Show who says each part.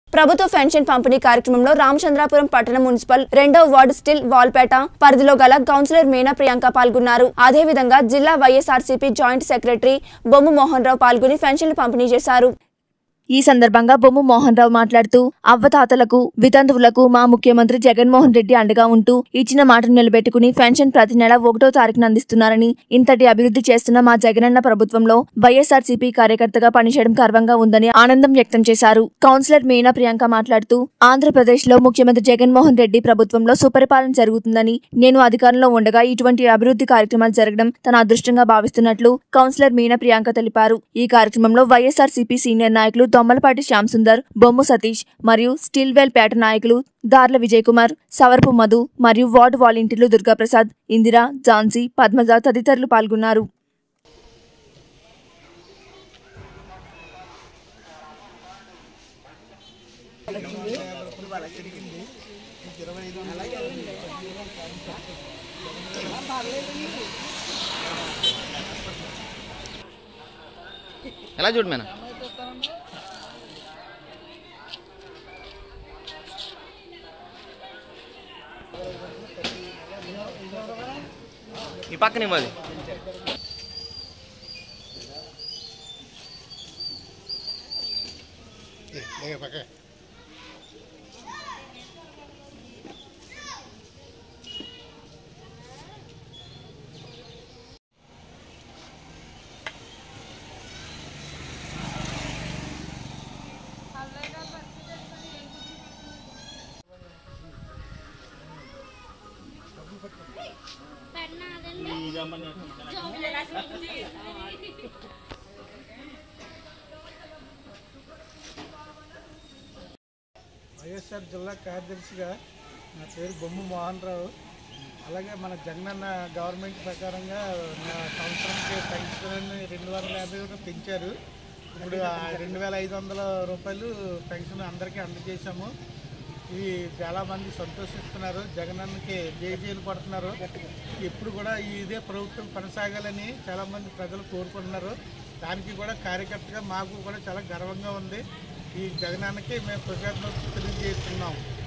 Speaker 1: ప్రభుత్వ పెన్షన్ పంపిణీ కార్యక్రమంలో రామచంద్రాపురం పట్టణ మున్సిపల్ రెండో వార్డు స్టిల్ వాల్పేట పరిధిలో గల కౌన్సిలర్ మీనా ప్రియాంక పాల్గొన్నారు అదేవిధంగా జిల్లా YSRCP joint secretary Bommu Mohan Rao పాల్గొని పెన్షన్లు పంపిణీ చేశారు ఈ సందర్భంగా బొమ్ము మోహన్ రావు మాట్లాడుతూ అవ్వతాతలకు వితంతువులకు మా ముఖ్యమంత్రి జగన్మోహన్ రెడ్డి అండగా ఉంటూ ఇచ్చిన మాటను నిలబెట్టుకుని పెన్షన్ ప్రతి నెల ఒకటో తారీఖున అందిస్తున్నారని ఇంతటి అభివృద్ధి చేస్తున్న మా జగనన్న ప్రభుత్వంలో వైఎస్ఆర్సీపీ కార్యకర్తగా పనిచేయడం గర్వంగా ఉందని ఆనందం వ్యక్తం చేశారు కౌన్సిలర్ మీనా ప్రియాంక మాట్లాడుతూ ఆంధ్రప్రదేశ్ లో ముఖ్యమంత్రి జగన్మోహన్ రెడ్డి ప్రభుత్వంలో సుపరిపాలన జరుగుతుందని నేను అధికారంలో ఉండగా ఇటువంటి అభివృద్ధి కార్యక్రమాలు జరగడం తన అదృష్టంగా భావిస్తున్నట్లు కౌన్సిలర్ మీనా ప్రియాంక తెలిపారు ఈ కార్యక్రమంలో వైఎస్ఆర్సీపీ సీనియర్ నాయకులు దొమ్మలపాటి శ్యామ్ సుందర్ బొమ్ము సతీష్ మరియు స్టీల్వెల్ పేట నాయకులు దార్ల విజయ్ కుమార్ సవర్పు మధు మరియు వార్డు వాలంటీర్లు దుర్గాప్రసాద్ ఇందిరా ఝాన్సీ పద్మజ తదితరులు పాల్గొన్నారు
Speaker 2: ఎలా చూడు మేనా ఈ పక్కనే మాది
Speaker 3: వైఎస్ఆర్ జిల్లా కార్యదర్శిగా నా పేరు బొమ్మ మోహన్ రావు అలాగే మన జగనన్న గవర్నమెంట్ ప్రకారంగా నా సంవత్సరానికి పెన్షన్ రెండు వందల యాభై కూడా పెంచారు ఇప్పుడు ఆ రెండు వేల ఐదు వందల రూపాయలు పెన్షన్ అందరికీ అందజేశాము ఇవి చాలామంది సంతోషిస్తున్నారు జగనన్నకి జేజేలు పడుతున్నారు ఎప్పుడు కూడా ఇదే ప్రభుత్వం కొనసాగాలని చాలామంది ప్రజలు కోరుకుంటున్నారు దానికి కూడా కార్యకర్తగా మాకు కూడా చాలా గర్వంగా ఉంది ఈ జగనానికి మేము కృతజ్ఞతలు తెలియజేస్తున్నాం